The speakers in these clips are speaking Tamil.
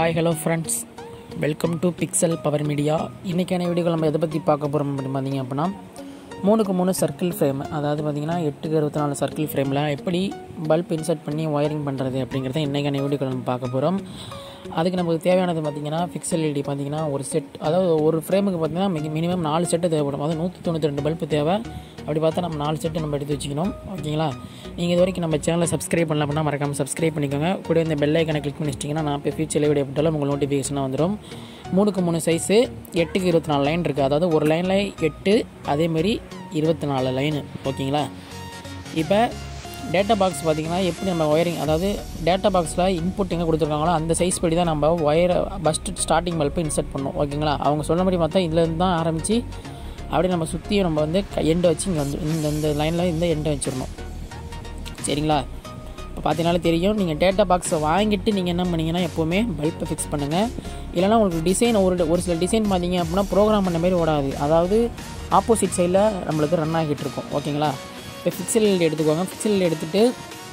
hi hello friends welcome to Pixel Power Media இன்றைக்கான வீடியோவில் நம்ம எதை பற்றி பார்க்க போகிறோம் அப்படின்னு பார்த்தீங்க அப்படின்னா மூணுக்கு மூணு சர்க்கிள் ஃப்ரேம் அதாவது பார்த்திங்கன்னா எட்டுக்கு இருபத்தி நாலு சர்க்கிள் ஃப்ரேமில் எப்படி பல்ப் இன்சர்ட் பண்ணி ஒயரிங் பண்ணுறது அப்படிங்கிறத இன்றைக்கான வீடியோவில் நம்ம பார்க்க போகிறோம் அதுக்கு நமக்கு தேவையானது பார்த்திங்கன்னா பிக்சல் எல்இடி பார்த்திங்கன்னா ஒரு செட் அதாவது ஒரு ஃப்ரேமுக்கு பார்த்திங்கன்னா மினிமம் நாலு செட்டு தேவைப்படும் அதாவது நூற்றி தொண்ணூற்றி ரெண்டு பல்ப் தேவை அப்படி பார்த்தா நம்ம நாலு செட்டு நம்ம எடுத்து வச்சுக்கணும் ஓகேங்களா நீங்கள் இது வரைக்கும் நம்ம சேனலை சப்ஸ்கிரைப் பண்ணல அப்படின்னா மறக்காமல் சப்ஸ்கிரைப் பண்ணிக்கோங்க கூட இந்த பெல் ஐக்கனை கிளிக் பண்ணி வச்சிட்டிங்கன்னா நான் இப்போ ஃபியூச்சரில் வீடியோ போட்டாலும் உங்களுக்கு நோட்டிஃபிகேஷனாக வந்துடும் மூணுக்கு மூணு சைஸு எட்டுக்கு இருபத்தி நாலு லைன் இருக்குது அதாவது ஒரு லைனில் எட்டு அதேமாரி இருபத்தி நாலு லைனு ஓகேங்களா இப்போ டேட்டா பாக்ஸ் பார்த்திங்கன்னா எப்படி நம்ம ஒயரிங் அதாவது டேட்டா பாக்ஸில் இன்புட் எங்கே கொடுத்துருக்காங்களோ அந்த சைஸ் படி தான் நம்ம ஒயரை ஃபஸ்ட்டு ஸ்டார்டிங் பல்பை இன்சர்ட் பண்ணோம் ஓகேங்களா அவங்க சொன்ன மாதிரி பார்த்தா இதுலேருந்து தான் ஆரம்பித்து அப்படியே நம்ம சுற்றி நம்ம வந்து எண்டை வச்சு இங்கே வந்து இந்த இந்த லைனில் இந்த எண்டை வச்சிடணும் சரிங்களா இப்போ பார்த்தீங்கனாலே தெரியும் நீங்கள் டேட்டா பாக்ஸை வாங்கிட்டு நீங்கள் என்ன பண்ணீங்கன்னா எப்போவுமே பல்பை ஃபிக்ஸ் பண்ணுங்கள் இல்லைனா உங்களுக்கு டிசைன் ஒரு ஒரு சில டிசைன் பார்த்தீங்க அப்படின்னா ப்ரோக்ராம் பண்ண மாதிரி ஓடாது அதாவது ஆப்போசிட் சைடில் நம்மளுக்கு ரன் ஆகிட்டு இருக்கும் ஓகேங்களா இப்போ ஃபிக்சல் எடுத்துக்கோங்க ஃபிக்சல் எடுத்துகிட்டு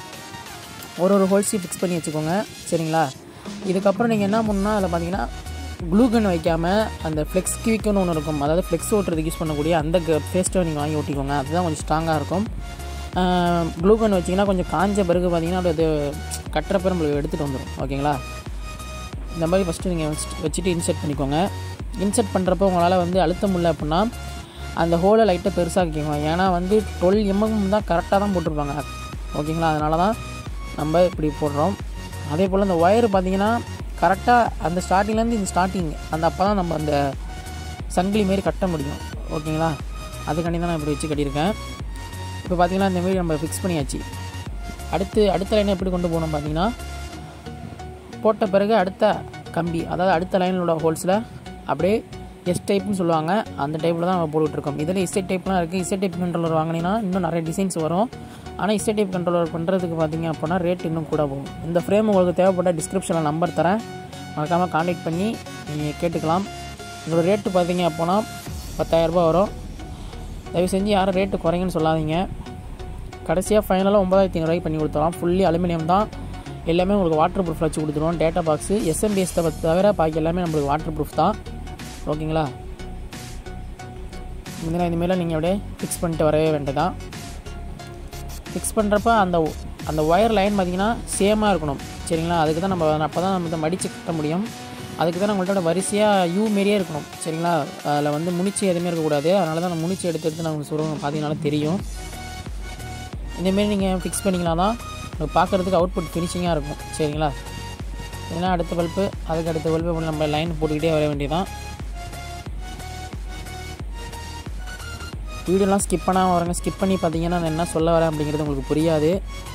ஒரு ஒரு ஹோல்ஸையும் ஃபிக்ஸ் பண்ணி வச்சுக்கோங்க சரிங்களா இதுக்கப்புறம் நீங்கள் என்ன பண்ணணும்னா அதில் பார்த்தீங்கன்னா க்ளூகன் வைக்காமல் அந்த ஃப்ளெக்ஸ் கியூக்குன்னு ஒன்று இருக்கும் அதாவது ஃப்ளெக்ஸ் ஓட்டுறதுக்கு யூஸ் பண்ணக்கூடிய அந்த பேஸ்ட்டை நீங்கள் வாங்கி ஓட்டிக்கோங்க அதுதான் கொஞ்சம் ஸ்ட்ராங்காக இருக்கும் க்ளூகன் வச்சிங்கன்னா கொஞ்சம் காஞ்ச பிறகு பார்த்தீங்கன்னா அப்படியே அது கட்டுறப்ப நம்மளுக்கு எடுத்துகிட்டு வந்துடும் ஓகேங்களா இந்த மாதிரி ஃபஸ்ட்டு நீங்கள் வச்சுட்டு இன்செர்ட் பண்ணிக்கோங்க இன்செர்ட் பண்ணுறப்போ உங்களால் வந்து அழுத்த முடியல அப்படின்னா அந்த ஹோலை லைட்டை பெருசாக்கிக்கோங்க ஏன்னா வந்து டுவெல் எம்எம் தான் கரெக்டாக தான் போட்டிருப்பாங்க ஓகேங்களா அதனால தான் நம்ம இப்படி போடுறோம் அதே போல் இந்த ஒயர் பார்த்திங்கன்னா கரெக்டாக அந்த ஸ்டார்டிங்லேருந்து இந்த ஸ்டார்டிங் அந்த அப்போ தான் நம்ம அந்த சங்கிலி மாரி கட்ட முடியும் ஓகேங்களா அதுக்காண்டி தான் நான் இப்படி வச்சு கட்டியிருக்கேன் இப்போ பார்த்திங்கன்னா இந்த மாரி நம்ம ஃபிக்ஸ் பண்ணியாச்சு அடுத்து அடுத்த லைனை எப்படி கொண்டு போகணும் பார்த்திங்கன்னா போட்ட பிறகு அடுத்த கம்பி அதாவது அடுத்த லைனில் உள்ள ஹோல்ஸில் அப்படியே எஸ் டைப்னு சொல்லுவாங்க அந்த டைப்பில் தான் நம்ம போட்டுட்ருக்கோம் இதில் இசை டைப்லாம் இருக்குது இசை டைப் கண்ட்ரோலர் வாங்கினீங்கன்னா இன்னும் நிறைய டிசைன்ஸ் வரும் ஆனால் இசை டைப் கண்ட்ரோலர் பண்ணுறதுக்கு பார்த்தீங்க அப்படின்னா ரேட் இன்னும் கூட போகும் இந்த ஃப்ரேம் உங்களுக்கு தேவைப்பட்ட டிஸ்கிரிப்ஷனில் நம்பர் தரேன் மறக்காமல் காண்டாக்ட் பண்ணி நீங்கள் கேட்டுக்கலாம் இதோட ரேட்டு பார்த்தீங்க அப்போனா பத்தாயிரரூபா வரும் தயவு செஞ்சு யாரும் ரேட்டு குறைங்கன்னு சொல்லாதீங்க கடைசியாக ஃபைனலாக ஒம்பதாயிரத்தி ஐநூறுவாய்க்கு பண்ணி கொடுத்துருவோம் ஃபுல்லி அலுமினியம் தான் எல்லாமே உங்களுக்கு வாட்டர் ப்ரூஃப் வச்சு கொடுத்துருவோம் டேட்டா பாக்ஸு எஸ்எம்பிஎஸ் தவிர பாக்கி எல்லாமே நம்மளுக்கு வாட்டர் ப்ரூஃப் தான் ஓகேங்களா இந்த இதுமாரிலாம் நீங்கள் அப்படியே ஃபிக்ஸ் பண்ணிட்டு வரவே வேண்டியதான் ஃபிக்ஸ் பண்ணுறப்ப அந்த அந்த ஒயர் லைன் பார்த்திங்கன்னா சேமாக இருக்கணும் சரிங்களா அதுக்கு தான் நம்ம அப்போ தான் நம்ம இதை மடித்து கட்ட முடியும் அதுக்கு தான் உங்கள்கிட்ட வரிசையாக யூ மாரியே இருக்கணும் சரிங்களா அதில் வந்து முடிச்சு எதுவுமே இருக்கக்கூடாது அதனால தான் நான் முடிச்சு எடுத்து எடுத்து நான் உங்களுக்கு சொல்லுவேன் பார்த்தீங்கனால தெரியும் இந்தமாரி நீங்கள் ஃபிக்ஸ் பண்ணிங்கன்னா தான் உங்களுக்கு பார்க்குறதுக்கு அவுட்புட் ஃபினிஷிங்காக இருக்கும் சரிங்களா ஏன்னா அடுத்த பல்ப்பு அதுக்கு அடுத்த பல்ப்பு நம்ம லைன் போட்டுக்கிட்டே வர வேண்டியதான் வீடியோலாம் ஸ்கிப் பண்ணாமல் வரங்க ஸ்கிப் பண்ணி பார்த்தீங்கன்னா நான் என்ன சொல்ல வரேன் அப்படிங்கிறது உங்களுக்கு புரியாது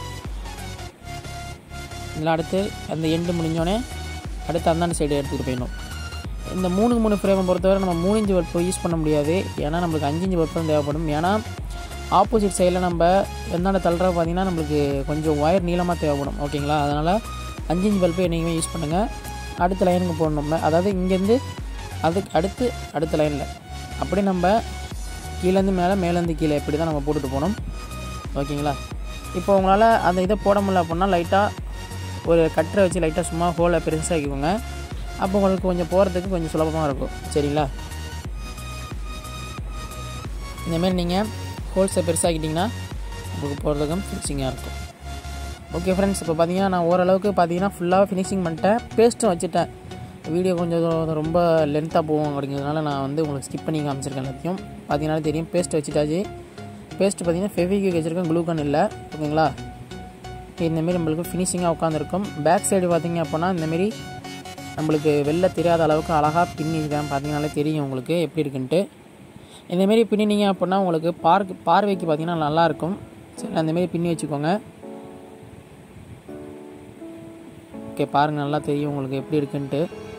இதில் அடுத்து அந்த எண்டு முடிஞ்சோடனே அடுத்து அந்தாண்ட சைடு எடுத்துகிட்டு போயிடணும் இந்த மூணுக்கு மூணு ஃப்ரேமை பொறுத்தவரை நம்ம மூணு இன்ச்சு பல்ப்பு யூஸ் பண்ண முடியாது ஏன்னா நம்மளுக்கு அஞ்சு இன்ச்சு பல்ப்பு தான் தேவைப்படும் ஏன்னா ஆப்போசிட் சைடில் நம்ம எந்தாண்ட தள்ளுற பார்த்திங்கன்னா நம்மளுக்கு கொஞ்சம் ஒயர் நீளமாக தேவைப்படும் ஓகேங்களா அதனால் அஞ்சு இன்ச்சு பல்ப்பு என்றைக்குமே யூஸ் பண்ணுங்கள் அடுத்த லைனுக்கு போடணும் அதாவது இங்கேருந்து அதுக்கு அடுத்து அடுத்த லைனில் அப்படி நம்ம கீழேருந்து மேலே மேலேருந்து கீழே இப்படி தான் நம்ம போட்டுட்டு போகணும் ஓகேங்களா இப்போ உங்களால் அந்த இதை போட முடியல அப்படின்னா லைட்டாக ஒரு கட்டரை வச்சு லைட்டாக சும்மா ஹோலை பெருசாக்கிக்கோங்க அப்போ உங்களுக்கு கொஞ்சம் போகிறதுக்கு கொஞ்சம் சுலபமாக இருக்கும் சரிங்களா இந்தமாரி நீங்கள் ஹோல்ஸை பெருசாக்கிட்டிங்கன்னா உங்களுக்கு போகிறதுக்கும் ஃபினிஷிங்காக இருக்கும் ஓகே ஃப்ரெண்ட்ஸ் இப்போ பார்த்தீங்கன்னா நான் ஓரளவுக்கு பார்த்தீங்கன்னா ஃபுல்லாக ஃபினிஷிங் பண்ணிட்டேன் பேஸ்ட்டும் வச்சுட்டேன் வீடியோ கொஞ்சம் ரொம்ப லென்த்தாக போகும் அப்படிங்கிறதுனால நான் வந்து உங்களுக்கு ஸ்கிப் பண்ணி காமிச்சிருக்கேன் எல்லாத்தையும் பார்த்தீங்கன்னா தெரியும் பேஸ்ட் வச்சுட்டாச்சு பேஸ்ட் பார்த்தீங்கன்னா ஃபெவிக்விக் வச்சுருக்கேன் க்ளூகன் இல்லை ஓகேங்களா இந்தமாரி நம்மளுக்கு ஃபினிஷிங்காக உட்காந்துருக்கும் பேக் சைடு பார்த்தீங்க அப்படின்னா இந்தமாரி நம்மளுக்கு வெளில தெரியாத அளவுக்கு அழகாக பின்னிருக்கேன் பார்த்தீங்கனாலே தெரியும் உங்களுக்கு எப்படி இருக்குன்ட்டு இந்தமாரி பின்னினீங்க அப்படின்னா உங்களுக்கு பார்க் பார்வைக்கு பார்த்தீங்கன்னா நல்லாயிருக்கும் சரி அந்தமாரி பின்னி வச்சுக்கோங்க ஓகே பாருங்கள் நல்லா தெரியும் உங்களுக்கு எப்படி இருக்குன்ட்டு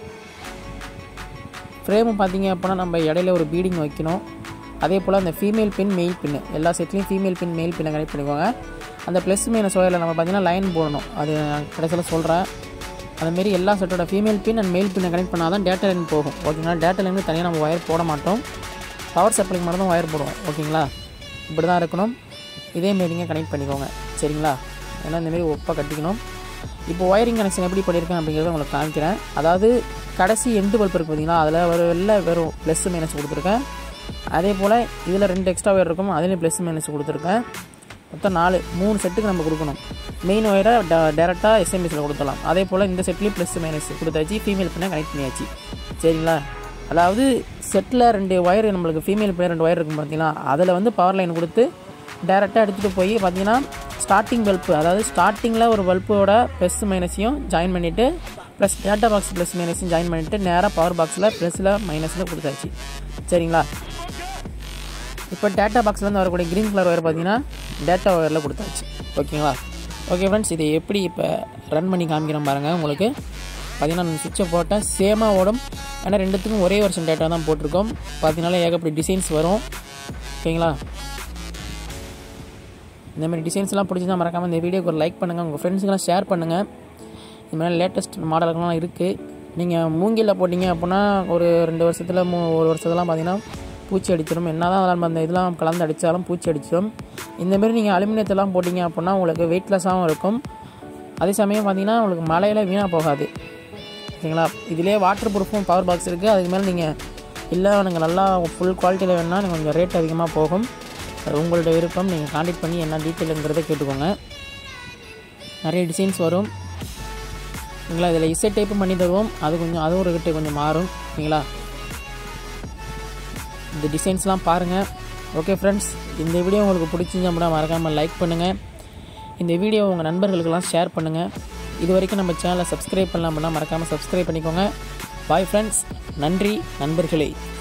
ஃப்ரேமு பார்த்தீங்க அப்படின்னா நம்ம இடையில ஒரு பீடிங் வைக்கணும் அதே போல் அந்த ஃபீமேல் பின் மெயில் பின்னு எல்லா செட்லேயும் ஃபீமேல் பின் மெயில் பின்னை கனெக்ட் பண்ணிக்கோங்க அந்த ப்ளஸ் மைனஸ் ஒயரில் நம்ம பார்த்தீங்கன்னா லைன் போடணும் அது நான் கடைசியில் சொல்கிறேன் அதுமாரி எல்லா செட்டோட ஃபீமேல் பின் அண்ட் மெயில் பின்னை கனெக்ட் பண்ணால் தான் டேட்டா லைன் போகும் ஓகேங்களா டேட்டா லைனுக்கு தனியாக நம்ம ஒயர் போட மாட்டோம் பவர் சப்ளைக்கு மட்டும் தான் ஒயர் போடுவோம் ஓகேங்களா இப்படி தான் இருக்கணும் இதேமாரிங்க கனெக்ட் பண்ணிக்கோங்க சரிங்களா ஏன்னா இந்தமாரி ஒப்பாக கட்டிக்கணும் இப்போ ஒயரிங் கனெக்ஷன் எப்படி பண்ணியிருக்கேன் அப்படிங்கிறத உங்களுக்கு காமிக்கிறேன் அதாவது கடைசி எண்டு பல்ப் இருக்குது பார்த்தீங்களா அதில் ஒரு வெளில வெறும் ப்ளஸ் மைனஸ் கொடுத்துருக்கேன் அதே போல் இதில் ரெண்டு எக்ஸ்ட்ரா ஒயர் இருக்கும் அதுலேயும் ப்ளஸ் மைனஸ் கொடுத்துருக்கேன் மொத்தம் நாலு மூணு செட்டுக்கு நம்ம கொடுக்கணும் மெயின் ஒயரை டேரெக்டாக எஸ்எம்எஸில் கொடுத்துடலாம் அதே போல் இந்த செட்லேயும் ப்ளஸ் மைனஸ் கொடுத்தாச்சு ஃபீமேல் பின்ன கனெக்ட் பண்ணியாச்சு சரிங்களா அதாவது செட்டில் ரெண்டு ஒயர் நம்மளுக்கு ஃபீமேல் பின்ன ரெண்டு ஒயர் இருக்கும் பார்த்தீங்களா அதில் வந்து பவர் லைன் கொடுத்து டேரெக்டாக எடுத்துகிட்டு போய் பார்த்தீங்கன்னா ஸ்டார்டிங் பல்ப்பு அதாவது ஸ்டார்டிங்கில் ஒரு பல்போட ப்ளஸ் மைனஸையும் ஜாயின் பண்ணிவிட்டு ப்ளஸ் டேட்டா பாக்ஸ் ப்ளஸ் மைனஸையும் ஜாயின் பண்ணிவிட்டு நேராக பவர் பாக்ஸில் ப்ளஸில் மைனஸில் கொடுத்தாச்சு சரிங்களா இப்போ டேட்டா பாக்ஸ்லேருந்து வரக்கூடிய க்ரீன் கலர் ஒயர் பார்த்தீங்கன்னா டேட்டா ஒயரில் கொடுத்தாச்சு ஓகேங்களா ஓகே ஃப்ரெண்ட்ஸ் இதை எப்படி இப்போ ரன் பண்ணி காமிக்கிறேன் பாருங்கள் உங்களுக்கு பார்த்தீங்கன்னா நான் சுவிட்சை போட்டேன் சேமாக ஓடும் ஆனால் ரெண்டுத்துக்கும் ஒரே வருஷம் டேட்டா தான் போட்டிருக்கோம் பார்த்தீங்கன்னா ஏகப்பட்ட டிசைன்ஸ் வரும் ஓகேங்களா இந்த மாதிரி டிசைன்ஸ்லாம் பிடிச்சிருந்தா மறக்காமல் இந்த வீடியோக்கு ஒரு லைக் பண்ணுங்கள் உங்கள் ஃப்ரெண்ட்ஸுக்கெல்லாம் ஷேர் பண்ணுங்கள் இது மாதிரி லேட்டஸ்ட் மாடல்கள்லாம் இருக்குது நீங்கள் மூங்கிலில் போட்டிங்க அப்படின்னா ஒரு ரெண்டு வருஷத்தில் மூ ஒரு வருஷத்துலாம் பார்த்தீங்கன்னா பூச்சி அடிச்சிடும் என்ன தான் நம்ம அந்த இதெல்லாம் கலந்து அடித்தாலும் பூச்சி அடிச்சிடும் இந்தமாரி நீங்கள் அலுமினியத்தெல்லாம் போட்டிங்க அப்படின்னா உங்களுக்கு வெயிட்லெஸ்ஸாகவும் இருக்கும் அதே சமயம் பார்த்தீங்கன்னா உங்களுக்கு மழையில் வீணாக போகாது ஓகேங்களா இதிலே வாட்டர் ப்ரூஃபும் பவர் பாக்ஸ் இருக்குது அதுக்கு மேலே நீங்கள் இல்லை எனக்கு நல்லா ஃபுல் குவாலிட்டியில் வேணுன்னா எனக்கு கொஞ்சம் ரேட் அதிகமாக போகும் அது உங்களோட விருப்பம் நீங்கள் காண்டாக்ட் பண்ணி என்ன டீட்டெயிலுங்கிறத கேட்டுக்கோங்க நிறைய டிசைன்ஸ் வரும் ஓகேங்களா இதில் இசை டைப்பும் பண்ணி தருவோம் அது கொஞ்சம் அது ஒரு கிட்ட கொஞ்சம் மாறும் ஓகேங்களா இந்த டிசைன்ஸ்லாம் பாருங்கள் ஓகே ஃப்ரெண்ட்ஸ் இந்த வீடியோ உங்களுக்கு பிடிச்சிருந்தா அப்படின்னா மறக்காமல் லைக் பண்ணுங்கள் இந்த வீடியோ உங்கள் நண்பர்களுக்கெல்லாம் ஷேர் பண்ணுங்கள் இது வரைக்கும் நம்ம சேனலை சப்ஸ்கிரைப் பண்ணலாம் அப்படின்னா மறக்காமல் சப்ஸ்கிரைப் பண்ணிக்கோங்க பாய் ஃப்ரெண்ட்ஸ் நன்றி நண்பர்களே